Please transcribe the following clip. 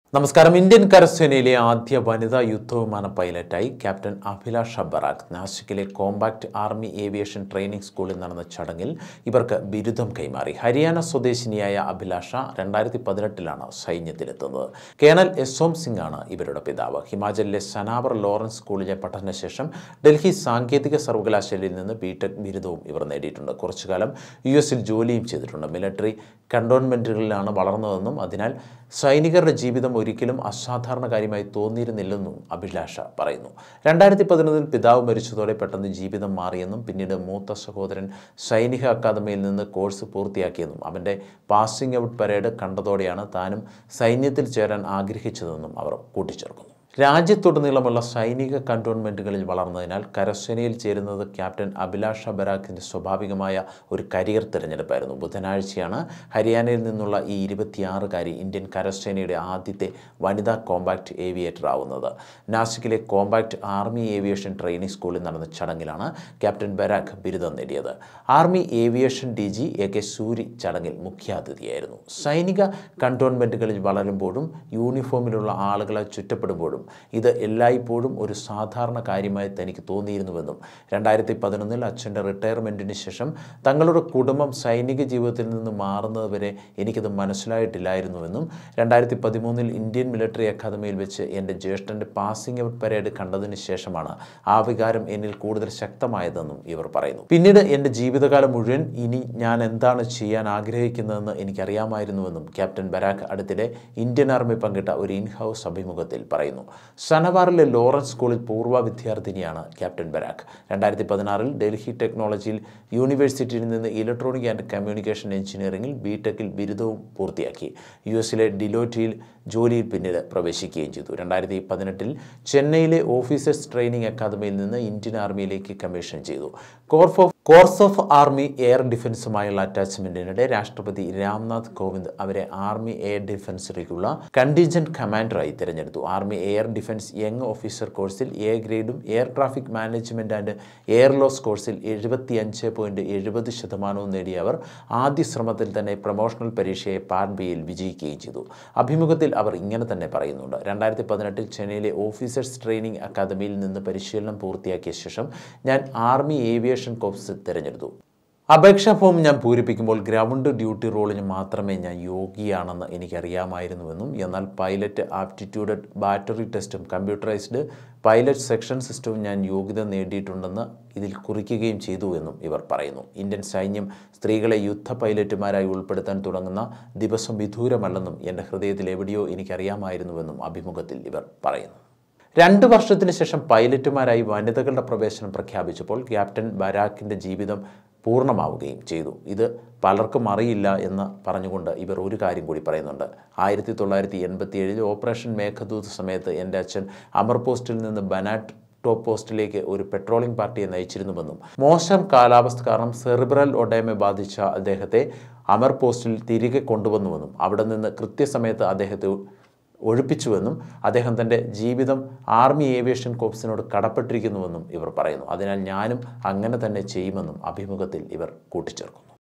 നമസ്കാരം ഇന്ത്യൻ കരസേനയിലെ ആദ്യ വനിതാ യുദ്ധവിമാന പൈലറ്റായി ക്യാപ്റ്റൻ അഭിലാഷ് ബറാഖ് നാസിക്കിലെ കോമ്പാക്ട് ആർമി ഏവിയേഷൻ ട്രെയിനിംഗ് സ്കൂളിൽ നടന്ന ചടങ്ങിൽ ഇവർക്ക് ബിരുദം കൈമാറി ഹരിയാന സ്വദേശിനിയായ അഭിലാഷ രണ്ടായിരത്തി പതിനെട്ടിലാണ് സൈന്യത്തിലെത്തുന്നത് കേണൽ യശോം സിംഗ് ആണ് ഇവരുടെ പിതാവ് ഹിമാചലിലെ സനാവർ ലോറൻസ് സ്കൂളിലെ പഠനശേഷം ഡൽഹി സാങ്കേതിക സർവകലാശാലയിൽ നിന്ന് ബിടെക് ബിരുദവും ഇവർ നേടിയിട്ടുണ്ട് കുറച്ചുകാലം യു എസിൽ ജോലിയും ചെയ്തിട്ടുണ്ട് മിലിറ്ററി കണ്ടോൺമെൻറ്റുകളിലാണ് വളർന്നതെന്നും അതിനാൽ സൈനികരുടെ ജീവിതം ഒരിക്കലും അസാധാരണ കാര്യമായി തോന്നിയിരുന്നില്ലെന്നും അഭിലാഷ പറയുന്നു രണ്ടായിരത്തി പതിനൊന്നിൽ പിതാവ് മരിച്ചതോടെ പെട്ടെന്ന് ജീവിതം മാറിയെന്നും പിന്നീട് മൂത്ത സഹോദരൻ സൈനിക അക്കാദമിയിൽ നിന്ന് കോഴ്സ് പൂർത്തിയാക്കിയെന്നും അവൻ്റെ പാസിംഗ് ഔട്ട് പരേഡ് കണ്ടതോടെയാണ് താനും സൈന്യത്തിൽ ചേരാൻ ആഗ്രഹിച്ചതെന്നും അവർ കൂട്ടിച്ചേർക്കുന്നു രാജ്യത്തുടനീളമുള്ള സൈനിക കണ്ടോൺമെൻറ്റുകളിൽ വളർന്നതിനാൽ കരസേനയിൽ ചേരുന്നത് ക്യാപ്റ്റൻ അഭിലാഷ ബരാഖിൻ്റെ സ്വാഭാവികമായ ഒരു കരിയർ തിരഞ്ഞെടുപ്പായിരുന്നു ബുധനാഴ്ചയാണ് ഹരിയാനയിൽ നിന്നുള്ള ഈ ഇരുപത്തിയാറുകാരി ഇന്ത്യൻ കരസേനയുടെ ആദ്യത്തെ വനിതാ കോമ്പാക്ട് ഏവിയേറ്റർ ആവുന്നത് നാസിക്കിലെ കോമ്പാക്ട് ആർമി ഏവിയേഷൻ ട്രെയിനിംഗ് സ്കൂളിൽ നടന്ന ചടങ്ങിലാണ് ക്യാപ്റ്റൻ ബരാഖ് ബിരുദം നേടിയത് army aviation D G A K Suri ചടങ്ങിൽ മുഖ്യാതിഥിയായിരുന്നു സൈനിക കണ്ടോൺമെൻറ്റുകളിൽ വളരുമ്പോഴും യൂണിഫോമിലുള്ള ആളുകളെ ചുറ്റപ്പെടുമ്പോഴും ഇത് എല്ലായ്പ്പോഴും ഒരു സാധാരണ കാര്യമായി തനിക്ക് തോന്നിയിരുന്നുവെന്നും രണ്ടായിരത്തി പതിനൊന്നിൽ അച്ഛൻ്റെ റിട്ടയർമെൻറ്റിന് ശേഷം തങ്ങളുടെ കുടുംബം സൈനിക ജീവിതത്തിൽ നിന്ന് മാറുന്നതുവരെ എനിക്കത് മനസ്സിലായിട്ടില്ലായിരുന്നുവെന്നും രണ്ടായിരത്തി പതിമൂന്നിൽ ഇന്ത്യൻ മിലിറ്ററി അക്കാദമിയിൽ വെച്ച് എൻ്റെ ജ്യേഷ്ഠൻ്റെ പാസിംഗ് ഔട്ട് പരേഡ് കണ്ടതിന് ശേഷമാണ് ആ വികാരം എന്നിൽ കൂടുതൽ ശക്തമായതെന്നും ഇവർ പറയുന്നു പിന്നീട് എൻ്റെ ജീവിതകാലം മുഴുവൻ ഇനി ഞാൻ എന്താണ് ചെയ്യാൻ ആഗ്രഹിക്കുന്നതെന്ന് എനിക്കറിയാമായിരുന്നുവെന്നും ക്യാപ്റ്റൻ ബരാഖ് അടുത്തിടെ ഇന്ത്യൻ ആർമി പങ്കിട്ട ഒരു ഇൻ ഹൗസ് അഭിമുഖത്തിൽ പറയുന്നു സനവാറിലെ ലോറൻസ് സ്കൂളിൽ പൂർവ്വ വിദ്യാർത്ഥിനിയാണ് ക്യാപ്റ്റൻ ബരാഖ് രണ്ടായിരത്തി പതിനാറിൽ ഡൽഹി ടെക്നോളജിയിൽ യൂണിവേഴ്സിറ്റിയിൽ നിന്ന് ഇലക്ട്രോണിക് ആൻഡ് കമ്മ്യൂണിക്കേഷൻ എഞ്ചിനീയറിംഗിൽ ബി ടെക്കിൽ ബിരുദവും പൂർത്തിയാക്കി യു എസിലെ ഡിലോറ്റിയിൽ ജോലിയിൽ പിന്നീട് പ്രവേശിക്കുകയും ചെയ്തു രണ്ടായിരത്തി പതിനെട്ടിൽ ചെന്നൈയിലെ ഓഫീസേഴ്സ് ട്രെയിനിങ് അക്കാദമിയിൽ നിന്ന് ഇന്ത്യൻ ആർമിയിലേക്ക് കമ്മീഷൻ ചെയ്തു corps of corps of army air ഡിഫൻസുമായുള്ള അറ്റാച്ച്മെന്റിനിടെ രാഷ്ട്രപതി രാംനാഥ് കോവിന്ദ് അവരെ ആർമി എയർ ഡിഫൻസിലേക്കുള്ള കണ്ടീജന്റ് കമാൻഡറായി തിരഞ്ഞെടുത്തു army air defence young officer കോഴ്സിൽ എ ഗ്രേഡും air traffic management and air laws കോഴ്സിൽ എഴുപത്തി അഞ്ച് പോയിന്റ് എഴുപത് ശതമാനവും നേടിയ അവർ ആദ്യ ശ്രമത്തിൽ തന്നെ പ്രൊമോഷണൽ പരീക്ഷയെ പാർട്ട് ബിയിൽ വിജയിക്കുകയും ചെയ്തു അഭിമുഖത്തിൽ അവർ ഇങ്ങനെ തന്നെ പറയുന്നുണ്ട് രണ്ടായിരത്തി പതിനെട്ടിൽ ചെന്നൈയിലെ ഓഫീസേഴ്സ് ട്രെയിനിങ് അക്കാദമിയിൽ നിന്ന് പരിശീലനം പൂർത്തിയാക്കിയ ശേഷം ഞാൻ ആർമി ഏവിയേഷൻ കോഴ്സ് തിരഞ്ഞെടുത്തു അപേക്ഷാ ഫോം ഞാൻ പൂരിപ്പിക്കുമ്പോൾ ഗ്രൗണ്ട് ഡ്യൂട്ടി റോളിന് മാത്രമേ ഞാൻ യോഗ്യയാണെന്ന് എനിക്കറിയാമായിരുന്നുവെന്നും എന്നാൽ പൈലറ്റ് ആപ്റ്റിറ്റ്യൂഡ് ബാറ്ററി ടെസ്റ്റും കമ്പ്യൂട്ടറൈസ്ഡ് പൈലറ്റ് സെക്ഷൻ സിസ്റ്റവും ഞാൻ യോഗ്യത നേടിയിട്ടുണ്ടെന്ന് ഇതിൽ കുറിക്കുകയും ചെയ്തു എന്നും ഇവർ പറയുന്നു ഇന്ത്യൻ സൈന്യം സ്ത്രീകളെ യുദ്ധ പൈലറ്റുമാരായി ഉൾപ്പെടുത്താൻ തുടങ്ങുന്ന ദിവസം വിദൂരമല്ലെന്നും എൻ്റെ ഹൃദയത്തിൽ എവിടെയോ എനിക്കറിയാമായിരുന്നുവെന്നും അഭിമുഖത്തിൽ ഇവർ പറയുന്നു രണ്ട് വർഷത്തിന് ശേഷം പൈലറ്റുമാരായി വനിതകളുടെ പ്രവേശനം പ്രഖ്യാപിച്ചപ്പോൾ ക്യാപ്റ്റൻ ബരാക്കിൻ്റെ ജീവിതം പൂർണ്ണമാവുകയും ചെയ്തു ഇത് പലർക്കും അറിയില്ല എന്ന് പറഞ്ഞുകൊണ്ട് ഇവർ ഒരു കാര്യം കൂടി പറയുന്നുണ്ട് ആയിരത്തി തൊള്ളായിരത്തി എൺപത്തി ഏഴിൽ ഓപ്പറേഷൻ മേഘദൂത് സമയത്ത് എൻ്റെ അച്ഛൻ അമർ പോസ്റ്റിൽ നിന്ന് ബനാറ്റ് ടോപ്പ് പോസ്റ്റിലേക്ക് ഒരു പെട്രോളിംഗ് പാർട്ടിയെ നയിച്ചിരുന്നുവെന്നും മോശം കാലാവസ്ഥ കാരണം സെറിബ്രൽ ഒഡേമെ ബാധിച്ച അദ്ദേഹത്തെ അമർ പോസ്റ്റിൽ തിരികെ കൊണ്ടുവന്നുവെന്നും അവിടെ നിന്ന് കൃത്യസമയത്ത് അദ്ദേഹത്തെ ഒഴിപ്പിച്ചുവെന്നും അദ്ദേഹം തൻ്റെ ജീവിതം ആർമി ഏവിയേഷൻ കോപ്സിനോട് കടപ്പെട്ടിരിക്കുന്നുവെന്നും ഇവർ പറയുന്നു അതിനാൽ ഞാനും അങ്ങനെ തന്നെ ചെയ്യുമെന്നും അഭിമുഖത്തിൽ ഇവർ കൂട്ടിച്ചേർക്കുന്നു